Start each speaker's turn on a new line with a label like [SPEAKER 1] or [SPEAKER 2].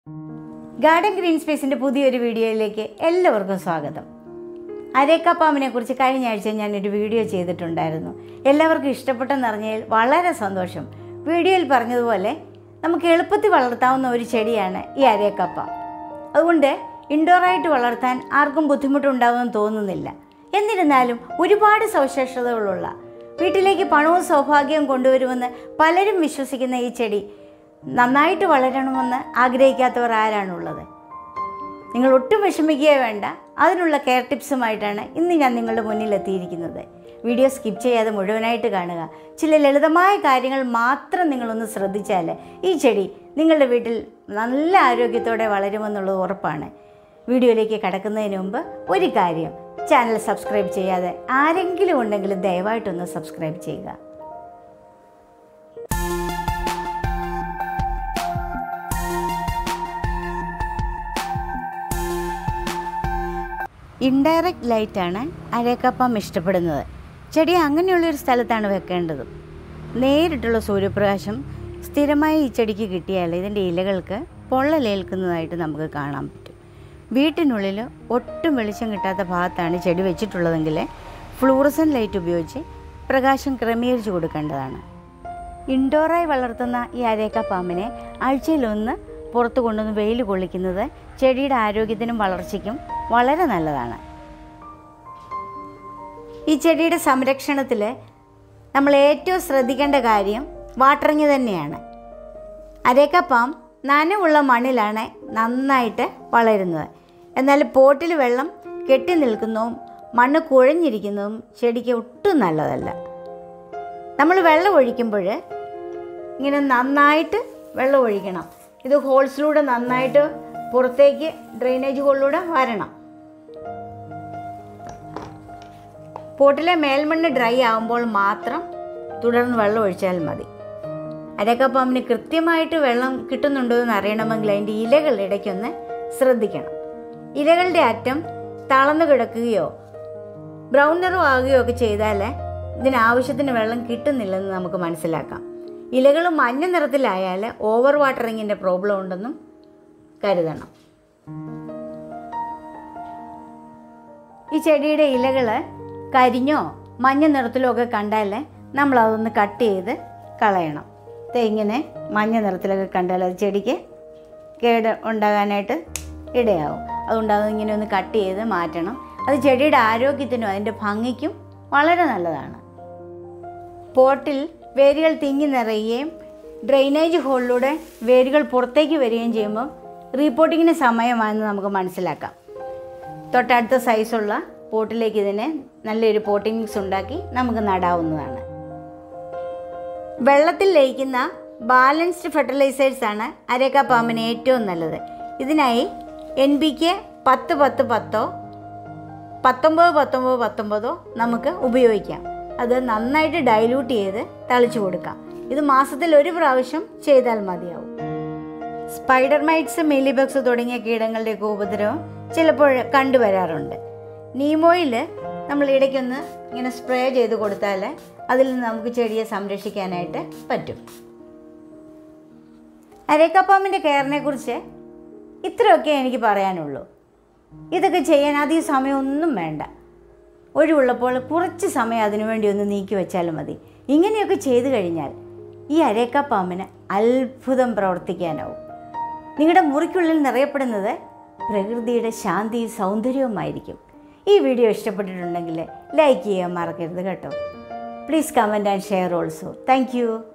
[SPEAKER 1] garden green സ്പേസിൻ്റെ പുതിയൊരു വീഡിയോയിലേക്ക് എല്ലാവർക്കും സ്വാഗതം അരേക്കപ്പാമ്പിനെ കുറിച്ച് കഴിഞ്ഞ ആഴ്ച ഞാനൊരു വീഡിയോ ചെയ്തിട്ടുണ്ടായിരുന്നു എല്ലാവർക്കും ഇഷ്ടപ്പെട്ടെന്നറിഞ്ഞതിൽ വളരെ സന്തോഷം വീഡിയോയിൽ പറഞ്ഞതുപോലെ നമുക്ക് എളുപ്പത്തിൽ വളർത്താവുന്ന ഒരു ചെടിയാണ് ഈ അരേക്കപ്പ അതുകൊണ്ട് ഇൻഡോറായിട്ട് വളർത്താൻ ആർക്കും ബുദ്ധിമുട്ടുണ്ടാവുമെന്ന് തോന്നുന്നില്ല എന്നിരുന്നാലും ഒരുപാട് സവിശേഷതകളുള്ള വീട്ടിലേക്ക് പണവും സൗഭാഗ്യവും കൊണ്ടുവരുമെന്ന് പലരും വിശ്വസിക്കുന്ന ഈ ചെടി നന്നായിട്ട് വളരണമെന്ന് ആഗ്രഹിക്കാത്തവർ ആരാണുള്ളത് നിങ്ങൾ ഒട്ടും വിഷമിക്കുക വേണ്ട അതിനുള്ള കെയർ ടിപ്സുമായിട്ടാണ് ഇന്ന് ഞാൻ നിങ്ങളുടെ മുന്നിൽ എത്തിയിരിക്കുന്നത് വീഡിയോ സ്കിപ്പ് ചെയ്യാതെ മുഴുവനായിട്ട് കാണുക ചില ലളിതമായ കാര്യങ്ങൾ മാത്രം നിങ്ങളൊന്ന് ശ്രദ്ധിച്ചാൽ ഈ ചെടി നിങ്ങളുടെ വീട്ടിൽ നല്ല ആരോഗ്യത്തോടെ വളരുമെന്നുള്ളത് ഉറപ്പാണ് വീഡിയോയിലേക്ക് കടക്കുന്നതിന് മുമ്പ് ഒരു കാര്യം ചാനൽ സബ്സ്ക്രൈബ് ചെയ്യാതെ ആരെങ്കിലും ഉണ്ടെങ്കിൽ ദയവായിട്ടൊന്ന് സബ്സ്ക്രൈബ് ചെയ്യുക ഇൻഡയറക്റ്റ് ലൈറ്റാണ് അരേക്കപ്പം ഇഷ്ടപ്പെടുന്നത് ചെടി അങ്ങനെയുള്ളൊരു സ്ഥലത്താണ് വെക്കേണ്ടത് നേരിട്ടുള്ള സൂര്യപ്രകാശം സ്ഥിരമായി ഈ ചെടിക്ക് കിട്ടിയാൽ ഇതിൻ്റെ ഇലകൾക്ക് പൊള്ളലേൽക്കുന്നതായിട്ട് നമുക്ക് കാണാൻ പറ്റും വീട്ടിനുള്ളിൽ ഒട്ടും വെളിച്ചം കിട്ടാത്ത ഭാഗത്താണ് ചെടി വെച്ചിട്ടുള്ളതെങ്കിൽ ഫ്ലൂറസൻ ലൈറ്റ് ഉപയോഗിച്ച് പ്രകാശം ക്രമീകരിച്ച് കൊടുക്കേണ്ടതാണ് ഇൻഡോറായി വളർത്തുന്ന ഈ അരേക്ക പാമ്പിനെ ആഴ്ചയിലൊന്ന് പുറത്ത് കൊണ്ടുവന്ന് വെയിൽ കൊള്ളിക്കുന്നത് ചെടിയുടെ ആരോഗ്യത്തിനും വളർച്ചയ്ക്കും വളരെ നല്ലതാണ് ഈ ചെടിയുടെ സംരക്ഷണത്തിൽ നമ്മൾ ഏറ്റവും ശ്രദ്ധിക്കേണ്ട കാര്യം വാട്ടറിങ് തന്നെയാണ് അരേക്ക പാം നനവുള്ള മണ്ണിലാണ് നന്നായിട്ട് വളരുന്നത് എന്നാൽ പോട്ടിൽ വെള്ളം കെട്ടി നിൽക്കുന്നതും മണ്ണ് കുഴഞ്ഞിരിക്കുന്നതും ചെടിക്ക് ഒട്ടും നല്ലതല്ല നമ്മൾ വെള്ളം ഒഴിക്കുമ്പോൾ ഇങ്ങനെ നന്നായിട്ട് വെള്ളം ഒഴിക്കണം ഇത് ഹോൾസിലൂടെ നന്നായിട്ട് പുറത്തേക്ക് ഡ്രെയിനേജ് ഹോളിലൂടെ വരണം പോട്ടിലെ മേൽമണ്ണ് ഡ്രൈ ആകുമ്പോൾ മാത്രം തുടർന്ന് വെള്ളം ഒഴിച്ചാൽ മതി അരക്കപ്പാമ്പിന് കൃത്യമായിട്ട് വെള്ളം കിട്ടുന്നുണ്ടോ എന്ന് അറിയണമെങ്കിൽ അതിൻ്റെ ഇലകൾ ഇടയ്ക്കൊന്ന് ശ്രദ്ധിക്കണം ഇലകളുടെ അറ്റം തളർന്നു കിടക്കുകയോ ബ്രൗൺ നിറം ആകുകയോ ഒക്കെ ചെയ്താൽ ഇതിനാവശ്യത്തിന് വെള്ളം കിട്ടുന്നില്ലെന്ന് നമുക്ക് മനസ്സിലാക്കാം ഇലകൾ മഞ്ഞ നിറത്തിലായാൽ ഓവർ വാട്ടറിങ്ങിൻ്റെ പ്രോബ്ലം ഉണ്ടെന്നും കരുതണം ഈ ചെടിയുടെ ഇലകൾ കരിഞ്ഞോ മഞ്ഞ നിറത്തിലോ ഒക്കെ കണ്ടാൽ നമ്മൾ അതൊന്ന് കട്ട് ചെയ്ത് കളയണം ദേ ഇങ്ങനെ മഞ്ഞ നിറത്തിലൊക്കെ കണ്ടാൽ അത് ചെടിക്ക് കേട് ഉണ്ടാകാനായിട്ട് ഇടയാവും അതുകൊണ്ട് അതിങ്ങനെ ഒന്ന് കട്ട് ചെയ്ത് മാറ്റണം അത് ചെടിയുടെ ആരോഗ്യത്തിനും അതിൻ്റെ ഭംഗിക്കും വളരെ നല്ലതാണ് പോട്ടിൽ വേരുകൾ തിങ്ങി നിറയുകയും ഡ്രെയിനേജ് ഹോളിലൂടെ വേരുകൾ പുറത്തേക്ക് വരികയും ചെയ്യുമ്പോൾ റീപോട്ടിങ്ങിന് സമയമാണെന്ന് നമുക്ക് മനസ്സിലാക്കാം തൊട്ടടുത്ത സൈസുള്ള പോട്ടിലേക്ക് ഇതിനെ നല്ലൊരു പോട്ടിംഗ് മിക്സ് ഉണ്ടാക്കി നമുക്ക് നടാവുന്നതാണ് വെള്ളത്തിൽ ലയിക്കുന്ന ബാലൻസ്ഡ് ഫെർട്ടിലൈസേഴ്സ് ആണ് അരേക്ക പാമ്പിന് ഏറ്റവും നല്ലത് ഇതിനായി എൻ ബി കെ പത്ത് പത്ത് പത്തോ പത്തൊമ്പത് പത്തൊമ്പത് പത്തൊമ്പതോ നമുക്ക് ഉപയോഗിക്കാം അത് നന്നായിട്ട് ഡൈല്യൂട്ട് ചെയ്ത് തളിച്ചു കൊടുക്കാം ഇത് മാസത്തിൽ ഒരു പ്രാവശ്യം ചെയ്താൽ മതിയാവും സ്പൈഡർ മൈറ്റ്സ് മിലിബഗ്സ് തുടങ്ങിയ കീടങ്ങളുടെയൊക്കെ ഉപദ്രവം ചിലപ്പോൾ കണ്ടുവരാറുണ്ട് നീമോയിൽ നമ്മൾ ഇടയ്ക്കൊന്ന് ഇങ്ങനെ സ്പ്രേ ചെയ്ത് കൊടുത്താൽ അതിൽ നിന്ന് നമുക്ക് ചെടിയെ സംരക്ഷിക്കാനായിട്ട് പറ്റും അരേക്കപ്പാമ്പിൻ്റെ കെയറിനെ കുറിച്ച് ഇത്രയൊക്കെ എനിക്ക് പറയാനുള്ളൂ ഇതൊക്കെ ചെയ്യാൻ അധികം സമയമൊന്നും വേണ്ട ഒഴിവുള്ളപ്പോൾ കുറച്ച് സമയം അതിനുവേണ്ടി ഒന്ന് നീക്കി വെച്ചാലും മതി ഇങ്ങനെയൊക്കെ ചെയ്തു കഴിഞ്ഞാൽ ഈ അരേക്കപ്പാമ്പിന് അത്ഭുതം പ്രവർത്തിക്കാനാവും നിങ്ങളുടെ മുറിക്കുള്ളിൽ നിറയപ്പെടുന്നത് പ്രകൃതിയുടെ ശാന്തിയും സൗന്ദര്യവുമായിരിക്കും ഈ വീഡിയോ ഇഷ്ടപ്പെട്ടിട്ടുണ്ടെങ്കിൽ ലൈക്ക് ചെയ്യാൻ മറക്കരുത് കേട്ടോ please comment and share also thank